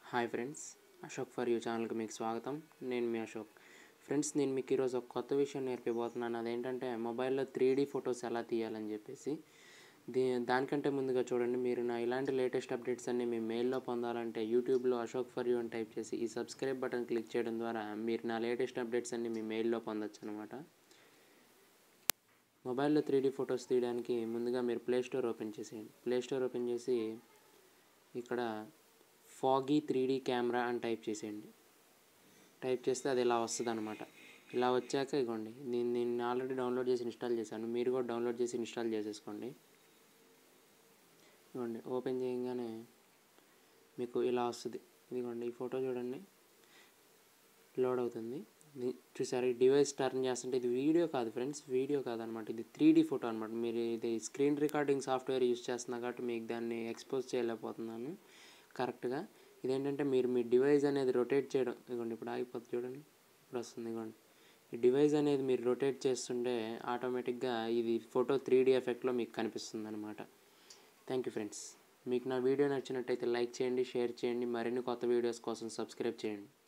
hi friends Ashok for you ఛానల్కి మీకు స్వాగతం నేను మీ అశోక్ ఫ్రెండ్స్ నేను మీకు ఈరోజు ఒక కొత్త విషయం నేర్పిపోతున్నాను అదేంటంటే మొబైల్లో త్రీ డీ ఫొటోస్ ఎలా తీయాలని చెప్పేసి దీ దానికంటే ముందుగా చూడండి మీరు నా ఇలాంటి లేటెస్ట్ అప్డేట్స్ అన్ని మీ మెయిల్లో పొందాలంటే యూట్యూబ్లో అశోక్ ఫర్ యూ అని టైప్ చేసి ఈ సబ్స్క్రైబ్ బటన్ క్లిక్ చేయడం ద్వారా మీరు నా లేటెస్ట్ అప్డేట్స్ అన్ని మీ మెయిల్లో పొందొచ్చు అనమాట మొబైల్లో త్రీ డీ ఫొటోస్ తీయడానికి ముందుగా మీరు ప్లే స్టోర్ ఓపెన్ చేసేయండి ప్లే స్టోర్ ఓపెన్ చేసి ఇక్కడ ఫాగీ త్రీ డీ కెమెరా అని టైప్ చేసేయండి టైప్ చేస్తే అది ఇలా వస్తుంది అనమాట ఇలా వచ్చాక ఇగోండి నేను నేను ఆల్రెడీ డౌన్లోడ్ చేసి ఇన్స్టాల్ చేశాను మీరు కూడా డౌన్లోడ్ చేసి ఇన్స్టాల్ చేసేసుకోండి ఇదిగోండి ఓపెన్ చేయగానే మీకు ఇలా వస్తుంది ఇదిగోండి ఈ ఫోటో చూడండి లోడ్ అవుతుంది ఇది చూసారు ఈ డివైస్ టర్న్ చేస్తుంటే ఇది వీడియో కాదు ఫ్రెండ్స్ వీడియో కాదనమాట ఇది త్రీ డీ ఫోటో అనమాట మీరు ఇది స్క్రీన్ రికార్డింగ్ సాఫ్ట్వేర్ యూస్ చేస్తున్నా కాబట్టి మీకు దాన్ని ఎక్స్పోజ్ చేయలేకపోతున్నాను కరెక్ట్గా ఇదేంటంటే మీరు మీ డివైస్ అనేది రొటేట్ చేయడం ఇదిగోండి ఇప్పుడు ఆగిపోతుంది చూడండి ఇప్పుడు వస్తుంది ఇదిగోండి ఈ డివైస్ అనేది మీరు రొటేట్ చేస్తుంటే ఆటోమేటిక్గా ఇది ఫోటో త్రీ డీ ఎఫెక్ట్లో మీకు కనిపిస్తుంది అనమాట థ్యాంక్ యూ ఫ్రెండ్స్ మీకు నా వీడియో నచ్చినట్టయితే లైక్ చేయండి షేర్ చేయండి మరిన్ని కొత్త వీడియోస్ కోసం సబ్స్క్రైబ్ చేయండి